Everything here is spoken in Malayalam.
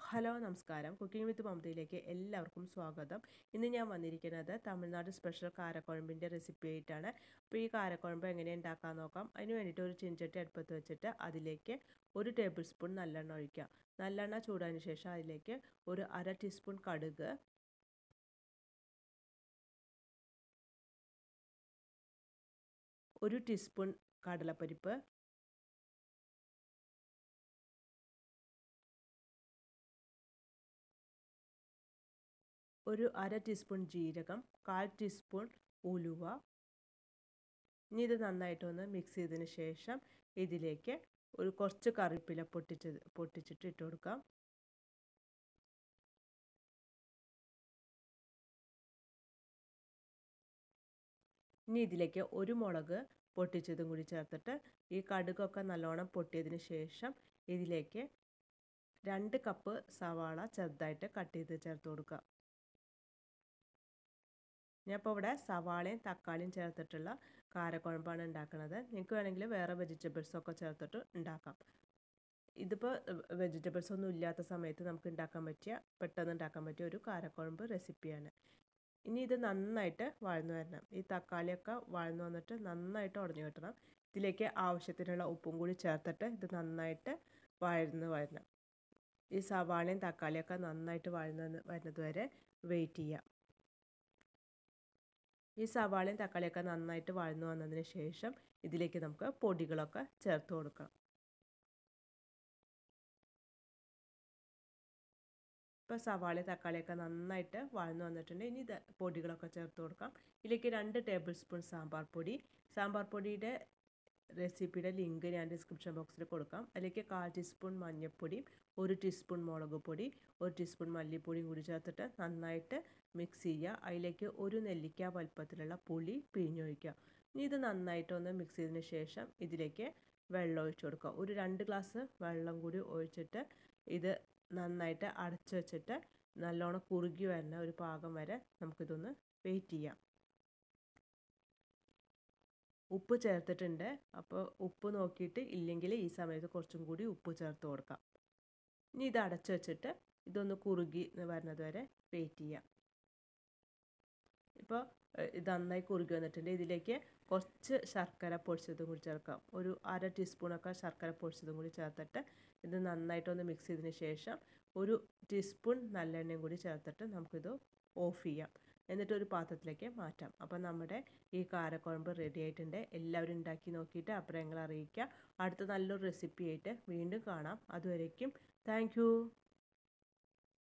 ഹലോ നമസ്കാരം കുക്കിംഗ് വിത്ത് മമതയിലേക്ക് എല്ലാവർക്കും സ്വാഗതം ഇന്ന് ഞാൻ വന്നിരിക്കുന്നത് തമിഴ്നാട് സ്പെഷ്യൽ കാരക്കുഴമ്പിൻ്റെ റെസിപ്പി ആയിട്ടാണ് അപ്പോൾ ഈ കാരക്കുഴമ്പ് എങ്ങനെ ഉണ്ടാക്കാൻ നോക്കാം അതിന് വേണ്ടിയിട്ട് ഒരു ചീഞ്ചട്ടി അടുപ്പത്ത് വെച്ചിട്ട് അതിലേക്ക് ഒരു ടേബിൾ സ്പൂൺ നല്ലെണ്ണ ഒഴിക്കാം നല്ലെണ്ണ ചൂടാതിന് ശേഷം അതിലേക്ക് ഒരു അര ടീസ്പൂൺ കടുക് ഒരു ടീസ്പൂൺ കടലപ്പരിപ്പ് ഒരു അര ടീസ്പൂൺ ജീരകം കാൽ ടീസ്പൂൺ ഉലുവ ഇനി ഇത് നന്നായിട്ടൊന്ന് മിക്സ് ചെയ്തതിന് ശേഷം ഇതിലേക്ക് ഒരു കുറച്ച് കറിവേപ്പില പൊട്ടിച്ചത് പൊട്ടിച്ചിട്ട് ഇട്ട് കൊടുക്കാം ഇനി ഇതിലേക്ക് ഒരു മുളക് പൊട്ടിച്ചതും കൂടി ചേർത്തിട്ട് ഈ കടുകൊക്കെ നല്ലോണം പൊട്ടിയതിന് ശേഷം ഇതിലേക്ക് രണ്ട് കപ്പ് സവാള ചെറുതായിട്ട് കട്ട് ചെയ്ത് ചേർത്ത് കൊടുക്കുക ഞാനിപ്പോൾ ഇവിടെ സവാളയും തക്കാളിയും ചേർത്തിട്ടുള്ള കാരക്കുഴമ്പാണ് ഉണ്ടാക്കുന്നത് നിങ്ങൾക്ക് വേണമെങ്കിൽ വേറെ വെജിറ്റബിൾസൊക്കെ ചേർത്തിട്ട് ഉണ്ടാക്കാം ഇതിപ്പോൾ വെജിറ്റബിൾസ് ഒന്നും ഇല്ലാത്ത സമയത്ത് നമുക്ക് ഉണ്ടാക്കാൻ പറ്റിയ പെട്ടെന്ന് ഉണ്ടാക്കാൻ പറ്റിയ ഒരു കാരക്കുഴമ്പ് റെസിപ്പിയാണ് ഇനി ഇത് നന്നായിട്ട് വഴന്നു വരണം ഈ തക്കാളിയൊക്കെ വഴന്നു വന്നിട്ട് നന്നായിട്ട് ഉടഞ്ഞു കിട്ടണം ഇതിലേക്ക് ആവശ്യത്തിനുള്ള ഉപ്പും കൂടി ചേർത്തിട്ട് ഇത് നന്നായിട്ട് വഴന്ന് വരണം ഈ സവാളയും തക്കാളിയൊക്കെ നന്നായിട്ട് വഴന്ന് വരുന്നത് വരെ വെയിറ്റ് ചെയ്യാം ഈ സവാളയും തക്കാളിയൊക്കെ നന്നായിട്ട് വഴന്നു വന്നതിന് ശേഷം ഇതിലേക്ക് നമുക്ക് പൊടികളൊക്കെ ചേർത്ത് കൊടുക്കാം ഇപ്പോൾ സവാള തക്കാളിയൊക്കെ നന്നായിട്ട് വഴന്നു വന്നിട്ടുണ്ട് ഇനി ഇത് പൊടികളൊക്കെ ചേർത്ത് കൊടുക്കാം ഇതിലേക്ക് രണ്ട് ടേബിൾ സ്പൂൺ സാമ്പാർ പൊടി സാമ്പാർ പൊടിയുടെ റെസിപ്പിയുടെ ലിങ്ക് ഞാൻ ഡിസ്ക്രിപ്ഷൻ ബോക്സിൽ കൊടുക്കാം അതിലേക്ക് കാൽ ടീസ്പൂൺ മഞ്ഞൾപ്പൊടിയും ഒരു ടീസ്പൂൺ മുളക് പൊടി ഒരു ടീസ്പൂൺ മല്ലിപ്പൊടിയും കൂടി ചേർത്തിട്ട് നന്നായിട്ട് മിക്സ് ചെയ്യുക അതിലേക്ക് ഒരു നെല്ലിക്ക വലുപ്പത്തിലുള്ള പുളി പിഴിഞ്ഞൊഴിക്കുക ഇനി ഇത് നന്നായിട്ടൊന്ന് മിക്സ് ചെയ്തതിന് ശേഷം ഇതിലേക്ക് വെള്ളം ഒഴിച്ചു കൊടുക്കുക ഒരു രണ്ട് ഗ്ലാസ് വെള്ളം കൂടി ഒഴിച്ചിട്ട് ഇത് നന്നായിട്ട് അടച്ചു വെച്ചിട്ട് നല്ലോണം കുറുകി വരുന്ന ഒരു പാകം വരെ നമുക്കിതൊന്ന് വെയിറ്റ് ചെയ്യാം ഉപ്പ് ചേർത്തിട്ടുണ്ട് അപ്പോൾ ഉപ്പ് നോക്കിയിട്ട് ഇല്ലെങ്കിൽ ഈ സമയത്ത് കുറച്ചും കൂടി ഉപ്പ് ചേർത്ത് കൊടുക്കാം ഇനി ഇത് അടച്ചു വെച്ചിട്ട് ഇതൊന്ന് കുറുകി വരുന്നത് വരെ വെയിറ്റ് ചെയ്യാം ഇപ്പോൾ ഇത് നന്നായി കുറുകി വന്നിട്ടുണ്ട് ഇതിലേക്ക് കുറച്ച് ശർക്കര പൊടിച്ചതും കൂടി ചേർക്കാം ഒരു അര ടീസ്പൂണൊക്കെ ശർക്കര പൊടിച്ചതും കൂടി ചേർത്തിട്ട് ഇത് നന്നായിട്ടൊന്ന് മിക്സ് ചെയ്തതിന് ശേഷം ഒരു ടീസ്പൂൺ നല്ലെണ്ണയും കൂടി ചേർത്തിട്ട് നമുക്കിത് ഓഫ് ചെയ്യാം എന്നിട്ട് ഒരു പാത്രത്തിലേക്ക് മാറ്റാം അപ്പോൾ നമ്മുടെ ഈ കാരക്കുഴമ്പ് റെഡി ആയിട്ടുണ്ട് എല്ലാവരും ഉണ്ടാക്കി നോക്കിയിട്ട് അഭിപ്രായങ്ങൾ അറിയിക്കുക അടുത്ത നല്ലൊരു റെസിപ്പി ആയിട്ട് വീണ്ടും കാണാം അതുവരേക്കും താങ്ക്